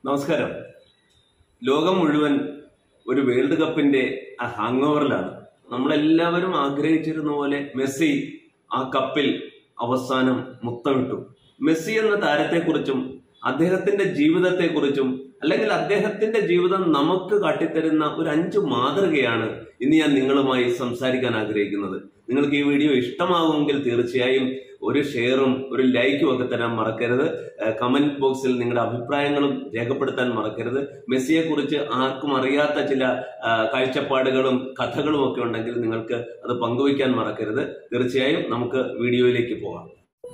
നമസ്കാരം ലോകം മുഴുവൻ ഒരു വേൾഡ് കപ്പിന്റെ ആ ഹാങ് ഓവറിലാണ് നമ്മളെല്ലാവരും ആഗ്രഹിച്ചിരുന്ന പോലെ മെസ്സി ആ കപ്പിൽ അവസാനം മുത്തമിട്ടു മെസ്സി എന്ന താരത്തെക്കുറിച്ചും അദ്ദേഹത്തിന്റെ ജീവിതത്തെക്കുറിച്ചും അല്ലെങ്കിൽ അദ്ദേഹത്തിന്റെ ജീവിതം നമുക്ക് കാട്ടിത്തരുന്ന ഒരു അഞ്ച് മാതൃകയാണ് ഇന്ന് ഞാൻ നിങ്ങളുമായി സംസാരിക്കാൻ ആഗ്രഹിക്കുന്നത് നിങ്ങൾക്ക് ഈ വീഡിയോ ഇഷ്ടമാകുമെങ്കിൽ തീർച്ചയായും ഒരു ഷെയറും ഒരു ലൈക്കും ഒക്കെ തരാൻ മറക്കരുത് കമന്റ് ബോക്സിൽ നിങ്ങളുടെ അഭിപ്രായങ്ങളും രേഖപ്പെടുത്താൻ മറക്കരുത് മെസ്സിയെ കുറിച്ച് ആർക്കും അറിയാത്ത ചില ആ, കാഴ്ചപ്പാടുകളും കഥകളും ഒക്കെ ഉണ്ടെങ്കിൽ നിങ്ങൾക്ക് അത് പങ്കുവയ്ക്കാൻ മറക്കരുത് തീർച്ചയായും നമുക്ക് വീഡിയോയിലേക്ക് പോകാം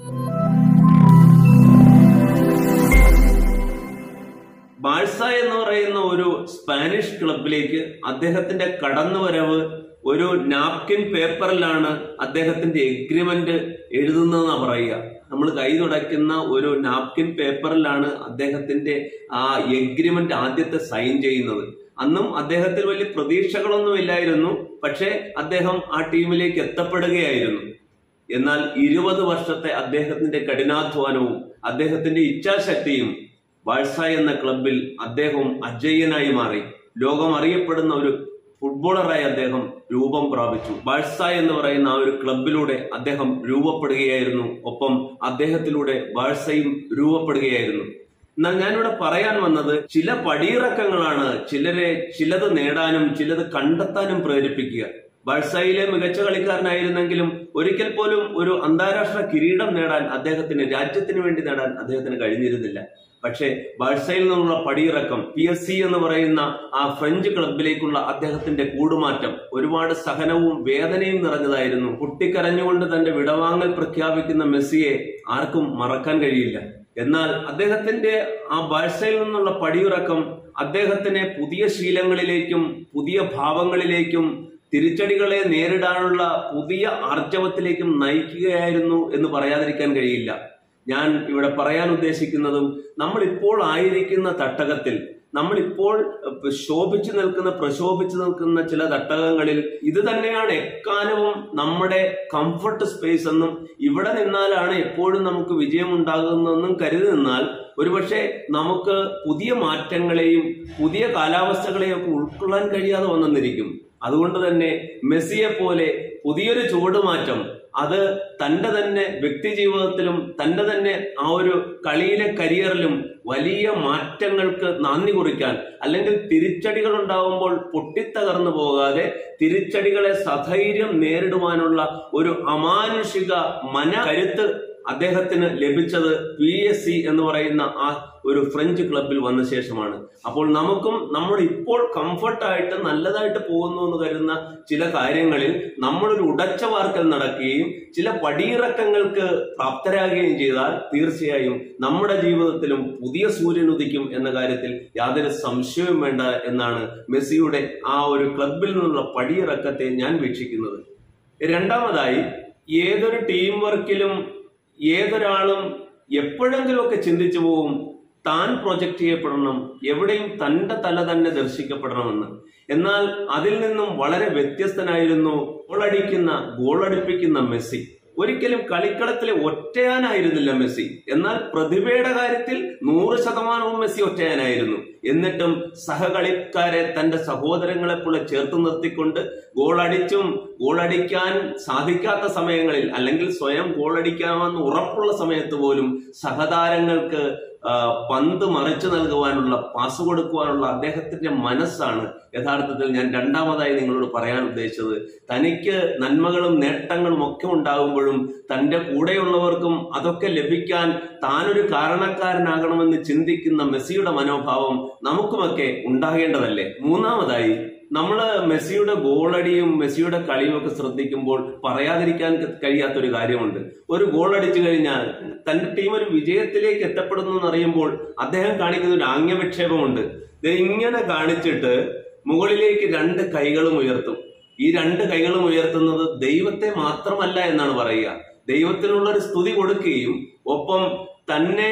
ബാഴ്സ എന്ന് പറയുന്ന ഒരു സ്പാനിഷ് ക്ലബിലേക്ക് അദ്ദേഹത്തിന്റെ കടന്നുവരവ് ഒരു നാപ്കിൻ പേപ്പറിലാണ് അദ്ദേഹത്തിന്റെ എഗ്രിമെന്റ് എഴുതുന്നതെന്നാ പറയുക നമ്മൾ കൈ തുടയ്ക്കുന്ന ഒരു നാപ്കിൻ പേപ്പറിലാണ് അദ്ദേഹത്തിന്റെ ആ എഗ്രിമെന്റ് ആദ്യത്തെ സൈൻ ചെയ്യുന്നത് അന്നും അദ്ദേഹത്തിന് വലിയ പ്രതീക്ഷകളൊന്നും ഇല്ലായിരുന്നു പക്ഷേ അദ്ദേഹം ആ ടീമിലേക്ക് എത്തപ്പെടുകയായിരുന്നു എന്നാൽ ഇരുപത് വർഷത്തെ അദ്ദേഹത്തിന്റെ കഠിനാധ്വാനവും അദ്ദേഹത്തിന്റെ ഇച്ഛാശക്തിയും ബാഴ്സ എന്ന ക്ലബിൽ അദ്ദേഹം അജയ്യനായി മാറി ലോകം അറിയപ്പെടുന്ന ഒരു ഫുട്ബോളറായി അദ്ദേഹം രൂപം പ്രാപിച്ചു ബാഴ്സ എന്ന് പറയുന്ന ആ ഒരു ക്ലബിലൂടെ അദ്ദേഹം രൂപപ്പെടുകയായിരുന്നു ഒപ്പം അദ്ദേഹത്തിലൂടെ ബാഴ്സയും രൂപപ്പെടുകയായിരുന്നു എന്നാൽ ഞാനിവിടെ പറയാൻ വന്നത് ചില പടിയിറക്കങ്ങളാണ് ചിലരെ ചിലത് നേടാനും ചിലത് കണ്ടെത്താനും പ്രേരിപ്പിക്കുക ബാഴ്സയിലെ മികച്ച കളിക്കാരനായിരുന്നെങ്കിലും ഒരിക്കൽ പോലും ഒരു അന്താരാഷ്ട്ര കിരീടം നേടാൻ അദ്ദേഹത്തിന് രാജ്യത്തിന് വേണ്ടി നേടാൻ അദ്ദേഹത്തിന് കഴിഞ്ഞിരുന്നില്ല പക്ഷേ ബാഴ്സയിൽ നിന്നുള്ള പടിയിറക്കം പി എസ് സി എന്ന് പറയുന്ന ആ ഫ്രഞ്ച് ക്ലബിലേക്കുള്ള അദ്ദേഹത്തിന്റെ കൂടുമാറ്റം ഒരുപാട് സഹനവും വേദനയും നിറഞ്ഞതായിരുന്നു കുട്ടിക്കരഞ്ഞുകൊണ്ട് തന്റെ വിടവാങ്ങൽ പ്രഖ്യാപിക്കുന്ന മെസ്സിയെ ആർക്കും മറക്കാൻ കഴിയില്ല എന്നാൽ അദ്ദേഹത്തിന്റെ ആ ബാഴ്സയിൽ നിന്നുള്ള പടിയിറക്കം അദ്ദേഹത്തിനെ പുതിയ ശീലങ്ങളിലേക്കും പുതിയ ഭാവങ്ങളിലേക്കും തിരിച്ചടികളെ നേരിടാനുള്ള പുതിയ ആർജവത്തിലേക്കും നയിക്കുകയായിരുന്നു എന്ന് പറയാതിരിക്കാൻ കഴിയില്ല ഞാൻ ഇവിടെ പറയാൻ ഉദ്ദേശിക്കുന്നതും നമ്മൾ ഇപ്പോൾ ആയിരിക്കുന്ന തട്ടകത്തിൽ നമ്മൾ ഇപ്പോൾ ശോഭിച്ചു നിൽക്കുന്ന പ്രശോഭിച്ചു നിൽക്കുന്ന ചില തട്ടകങ്ങളിൽ ഇത് തന്നെയാണ് എക്കാലവും നമ്മുടെ കംഫർട്ട് സ്പേസ് എന്നും ഇവിടെ നിന്നാലാണ് എപ്പോഴും നമുക്ക് വിജയം ഉണ്ടാകുന്നതെന്നും കരുതി നിന്നാൽ ഒരുപക്ഷെ നമുക്ക് പുതിയ മാറ്റങ്ങളെയും പുതിയ കാലാവസ്ഥകളെയും ഒക്കെ ഉൾക്കൊള്ളാൻ കഴിയാതെ വന്നെന്നിരിക്കും അതുകൊണ്ട് തന്നെ മെസ്സിയെ പോലെ പുതിയൊരു ചുവടുമാറ്റം അത് തന്റെ തന്നെ വ്യക്തി ജീവിതത്തിലും തന്റെ തന്നെ ആ ഒരു കളിയിലെ കരിയറിലും വലിയ മാറ്റങ്ങൾക്ക് നാന്ദി കുറിക്കാൻ അല്ലെങ്കിൽ തിരിച്ചടികൾ ഉണ്ടാവുമ്പോൾ പൊട്ടിത്തകർന്നു പോകാതെ തിരിച്ചടികളെ സധൈര്യം നേരിടുവാനുള്ള ഒരു അമാനുഷിക മന കരുത്ത് അദ്ദേഹത്തിന് ലഭിച്ചത് പി എസ് സി എന്ന് പറയുന്ന ആ ഒരു ഫ്രഞ്ച് ക്ലബിൽ വന്ന ശേഷമാണ് അപ്പോൾ നമുക്കും നമ്മൾ ഇപ്പോൾ കംഫർട്ടായിട്ട് നല്ലതായിട്ട് പോകുന്നു എന്ന് കരുതുന്ന ചില കാര്യങ്ങളിൽ നമ്മളൊരു ഉടച്ച വാർക്കൽ നടക്കുകയും ചില പടിയിറക്കങ്ങൾക്ക് പ്രാപ്തരാകുകയും ചെയ്താൽ തീർച്ചയായും നമ്മുടെ ജീവിതത്തിലും പുതിയ സൂര്യൻ ഉദിക്കും എന്ന കാര്യത്തിൽ യാതൊരു സംശയവും വേണ്ട എന്നാണ് മെസ്സിയുടെ ആ ഒരു ക്ലബിൽ നിന്നുള്ള പടിയിറക്കത്തെ ഞാൻ വീക്ഷിക്കുന്നത് രണ്ടാമതായി ഏതൊരു ടീം വർക്കിലും ഏതൊരാളും എപ്പോഴെങ്കിലുമൊക്കെ ചിന്തിച്ചു പോവും താൻ പ്രൊജക്ട് ചെയ്യപ്പെടണം എവിടെയും തന്റെ തല തന്നെ ദർശിക്കപ്പെടണമെന്ന് എന്നാൽ അതിൽ നിന്നും വളരെ വ്യത്യസ്തനായിരുന്നു ഗോളടിക്കുന്ന ഗോളടിപ്പിക്കുന്ന മെസ്സി ഒരിക്കലും കളിക്കളത്തിലെ ഒറ്റയാനായിരുന്നില്ല മെസ്സി എന്നാൽ പ്രതിഭയുടെ കാര്യത്തിൽ നൂറ് ശതമാനവും മെസ്സി ഒറ്റയാനായിരുന്നു എന്നിട്ടും സഹകളിക്കാരെ തന്റെ സഹോദരങ്ങളെ പോലെ ചേർത്ത് നിർത്തിക്കൊണ്ട് ഗോളടിച്ചും ഗോളടിക്കാൻ സാധിക്കാത്ത സമയങ്ങളിൽ അല്ലെങ്കിൽ സ്വയം ഗോളടിക്കാമെന്ന് ഉറപ്പുള്ള സമയത്ത് പോലും സഹതാരങ്ങൾക്ക് ആ, പന്ത് മറിച്ചു നൽകുവാനുള്ള പാസ് കൊടുക്കുവാനുള്ള അദ്ദേഹത്തിന്റെ മനസ്സാണ് യഥാർത്ഥത്തിൽ ഞാൻ രണ്ടാമതായി നിങ്ങളോട് പറയാൻ ഉദ്ദേശിച്ചത് തനിക്ക് നന്മകളും നേട്ടങ്ങളും ഒക്കെ ഉണ്ടാകുമ്പോഴും തന്റെ കൂടെയുള്ളവർക്കും അതൊക്കെ ലഭിക്കാൻ താനൊരു കാരണക്കാരനാകണമെന്ന് ചിന്തിക്കുന്ന മെസ്സിയുടെ മനോഭാവം നമുക്കുമൊക്കെ ഉണ്ടാകേണ്ടതല്ലേ മൂന്നാമതായി നമ്മൾ മെസ്സിയുടെ ഗോളടിയും മെസ്സിയുടെ കളിയും ഒക്കെ ശ്രദ്ധിക്കുമ്പോൾ പറയാതിരിക്കാൻ കഴിയാത്തൊരു കാര്യമുണ്ട് ഒരു ഗോൾ അടിച്ചു കഴിഞ്ഞാൽ തന്റെ ടീം ഒരു വിജയത്തിലേക്ക് എത്തപ്പെടുന്നു എന്നറിയുമ്പോൾ അദ്ദേഹം കാണിക്കുന്ന ഒരു ആംഗ്യവിക്ഷേപമുണ്ട് ദേ ഇങ്ങനെ കാണിച്ചിട്ട് മുകളിലേക്ക് രണ്ട് കൈകളും ഉയർത്തും ഈ രണ്ട് കൈകളും ഉയർത്തുന്നത് ദൈവത്തെ മാത്രമല്ല എന്നാണ് പറയുക ദൈവത്തിനുള്ള ഒരു സ്തുതി കൊടുക്കുകയും ഒപ്പം തന്നെ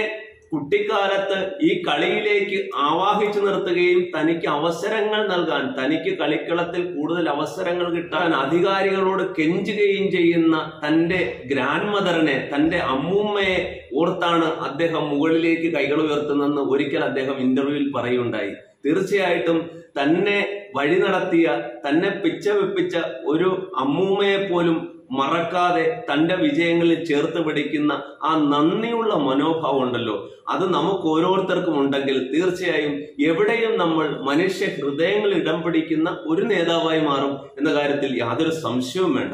കുട്ടിക്കാലത്ത് ഈ കളിയിലേക്ക് ആവാഹിച്ചു നിർത്തുകയും തനിക്ക് അവസരങ്ങൾ നൽകാൻ തനിക്ക് കളിക്കളത്തിൽ കൂടുതൽ അവസരങ്ങൾ കിട്ടാൻ അധികാരികളോട് കെഞ്ചുകയും ചെയ്യുന്ന തന്റെ ഗ്രാൻഡ് മദറിനെ തന്റെ അമ്മൂമ്മയെ ഓർത്താണ് അദ്ദേഹം മുകളിലേക്ക് കൈകൾ ഉയർത്തുന്നെന്ന് ഒരിക്കൽ അദ്ദേഹം ഇന്റർവ്യൂവിൽ പറയുണ്ടായി തീർച്ചയായിട്ടും തന്നെ വഴി നടത്തിയ തന്നെ പിച്ച വെപ്പിച്ച ഒരു അമ്മൂമ്മയെ പോലും മറക്കാതെ തന്റെ വിജയങ്ങളിൽ ചേർത്ത് പിടിക്കുന്ന ആ നന്ദിയുള്ള മനോഭാവം ഉണ്ടല്ലോ അത് നമുക്ക് ഓരോരുത്തർക്കും ഉണ്ടെങ്കിൽ തീർച്ചയായും എവിടെയും നമ്മൾ മനുഷ്യ ഹൃദയങ്ങളിൽ ഇടം പിടിക്കുന്ന ഒരു നേതാവായി മാറും എന്ന കാര്യത്തിൽ യാതൊരു സംശയവും വേണ്ട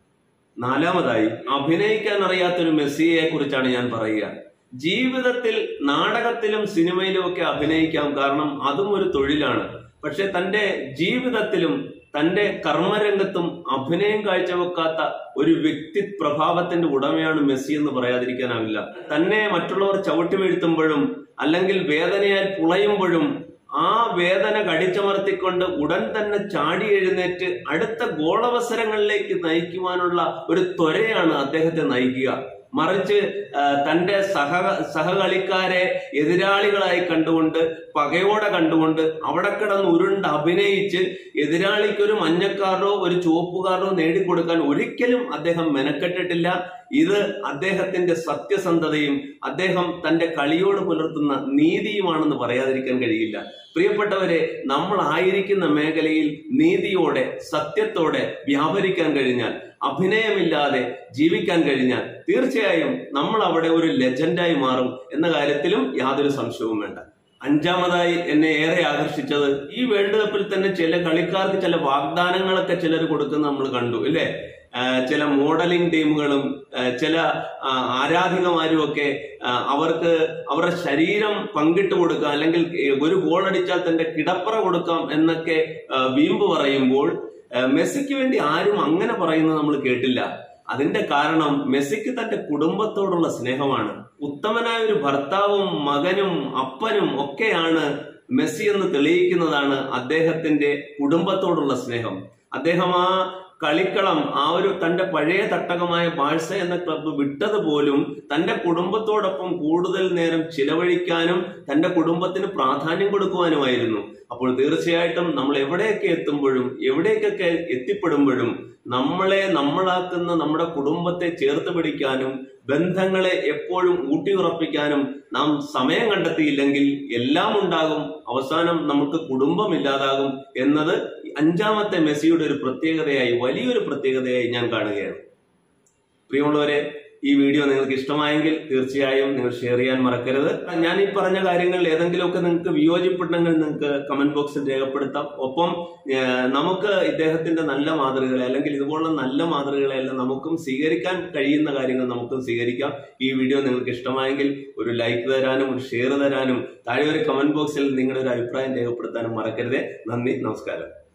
നാലാമതായി അഭിനയിക്കാൻ അറിയാത്തൊരു മെസ്സിയെ കുറിച്ചാണ് ഞാൻ പറയുക ജീവിതത്തിൽ നാടകത്തിലും സിനിമയിലും ഒക്കെ അഭിനയിക്കാം കാരണം അതും ഒരു തൊഴിലാണ് പക്ഷെ തന്റെ ജീവിതത്തിലും തന്റെ കർമ്മരംഗത്തും അഭിനയം കാഴ്ചവെക്കാത്ത ഒരു വ്യക്തി പ്രഭാവത്തിന്റെ ഉടമയാണ് മെസ്സി എന്ന് പറയാതിരിക്കാനാവില്ല തന്നെ മറ്റുള്ളവർ ചവിട്ടി വീഴ്ത്തുമ്പോഴും അല്ലെങ്കിൽ വേദനയാൽ പുളയുമ്പോഴും ആ വേദന കടിച്ചമർത്തിക്കൊണ്ട് ഉടൻ തന്നെ ചാടി എഴുന്നേറ്റ് അടുത്ത ഗോളവസരങ്ങളിലേക്ക് നയിക്കുവാനുള്ള ഒരു ത്വരയാണ് അദ്ദേഹത്തെ നയിക്കുക മറിച്ച് ആ, തന്റെ സഹ സഹകളിക്കാരെ എതിരാളികളായി കണ്ടുകൊണ്ട് പകയോടെ കണ്ടുകൊണ്ട് അവിടെ കിടന്ന് ഉരുണ്ട് അഭിനയിച്ച് എതിരാളിക്ക് ഒരു മഞ്ഞക്കാർഡോ ഒരു ചുവപ്പ് കാർഡോ നേടിക്കൊടുക്കാൻ ഒരിക്കലും അദ്ദേഹം മെനക്കെട്ടിട്ടില്ല ഇത് അദ്ദേഹത്തിന്റെ സത്യസന്ധതയും അദ്ദേഹം തന്റെ കളിയോട് പുലർത്തുന്ന നീതിയുമാണെന്ന് പറയാതിരിക്കാൻ കഴിയില്ല പ്രിയപ്പെട്ടവരെ നമ്മൾ ആയിരിക്കുന്ന മേഖലയിൽ നീതിയോടെ സത്യത്തോടെ വ്യാപരിക്കാൻ കഴിഞ്ഞാൽ അഭിനയമില്ലാതെ ജീവിക്കാൻ കഴിഞ്ഞാൽ തീർച്ചയായും നമ്മൾ അവിടെ ഒരു ലെജൻഡായി മാറും എന്ന കാര്യത്തിലും യാതൊരു സംശയവും വേണ്ട അഞ്ചാമതായി എന്നെ ഏറെ ആകർഷിച്ചത് ഈ വേൾഡ് കപ്പിൽ തന്നെ ചില കളിക്കാർക്ക് ചില വാഗ്ദാനങ്ങളൊക്കെ ചിലർ കൊടുക്കുന്ന നമ്മൾ കണ്ടു ഇല്ലേ ആ, ചില മോഡലിംഗ് ടീമുകളും ആ, ചില ആ, ആരാധികമാരും ഒക്കെ ആ, അവർക്ക് അവരുടെ ശരീരം പങ്കിട്ട് കൊടുക്കാം അല്ലെങ്കിൽ ഒരു ഗോൾ അടിച്ചാൽ തന്റെ കിടപ്പറ കൊടുക്കാം എന്നൊക്കെ ആ, വീമ്പ് പറയുമ്പോൾ ആ, മെസ്സിക്ക് വേണ്ടി ആരും അങ്ങനെ പറയുന്നത് നമ്മൾ കേട്ടില്ല അതിന്റെ കാരണം മെസ്സിക്ക് തന്റെ കുടുംബത്തോടുള്ള സ്നേഹമാണ് ഉത്തമനായ ഒരു ഭർത്താവും മകനും അപ്പനും ഒക്കെയാണ് മെസ്സി എന്ന് തെളിയിക്കുന്നതാണ് അദ്ദേഹത്തിന്റെ കുടുംബത്തോടുള്ള സ്നേഹം അദ്ദേഹം ആ കളിക്കളം ആ ഒരു തന്റെ പഴയ തട്ടകമായ ബാഴ്സ എന്ന ക്ലബ്ബ് വിട്ടത് പോലും തന്റെ കുടുംബത്തോടൊപ്പം കൂടുതൽ നേരം ചിലവഴിക്കാനും തന്റെ കുടുംബത്തിന് പ്രാധാന്യം കൊടുക്കുവാനുമായിരുന്നു അപ്പോൾ തീർച്ചയായിട്ടും നമ്മൾ എവിടെയൊക്കെ എത്തുമ്പോഴും എവിടേക്കൊക്കെ എത്തിപ്പെടുമ്പോഴും നമ്മളെ നമ്മളാക്കുന്ന നമ്മുടെ കുടുംബത്തെ ചേർത്ത് പിടിക്കാനും ബന്ധങ്ങളെ എപ്പോഴും ഊട്ടിയുറപ്പിക്കാനും നാം സമയം കണ്ടെത്തിയില്ലെങ്കിൽ എല്ലാം ഉണ്ടാകും അവസാനം നമുക്ക് കുടുംബം ഇല്ലാതാകും എന്നത് അഞ്ചാമത്തെ മെസ്സിയുടെ ഒരു പ്രത്യേകതയായി വലിയൊരു പ്രത്യേകതയായി ഞാൻ കാണുകയാണ് പ്രിയമുള്ളവരെ ഈ വീഡിയോ നിങ്ങൾക്ക് ഇഷ്ടമായെങ്കിൽ തീർച്ചയായും നിങ്ങൾ ഷെയർ ചെയ്യാൻ മറക്കരുത് ഞാൻ ഈ പറഞ്ഞ കാര്യങ്ങളിൽ ഏതെങ്കിലുമൊക്കെ നിങ്ങൾക്ക് വിയോജിപ്പുണ്ടെങ്കിൽ നിങ്ങൾക്ക് കമന്റ് ബോക്സിൽ രേഖപ്പെടുത്താം ഒപ്പം ഏഹ്, നമുക്ക് ഇദ്ദേഹത്തിന്റെ നല്ല മാതൃകകളെ അല്ലെങ്കിൽ ഇതുപോലുള്ള നല്ല മാതൃകകളെല്ലാം നമുക്കും സ്വീകരിക്കാൻ കഴിയുന്ന കാര്യങ്ങൾ നമുക്കും സ്വീകരിക്കാം ഈ വീഡിയോ നിങ്ങൾക്ക് ഇഷ്ടമായെങ്കിൽ ഒരു ലൈക്ക് തരാനും ഒരു ഷെയർ തരാനും താഴെ ഒരു കമന്റ് ബോക്സിൽ നിങ്ങളുടെ ഒരു അഭിപ്രായം രേഖപ്പെടുത്താനും മറക്കരുത് നന്ദി നമസ്കാരം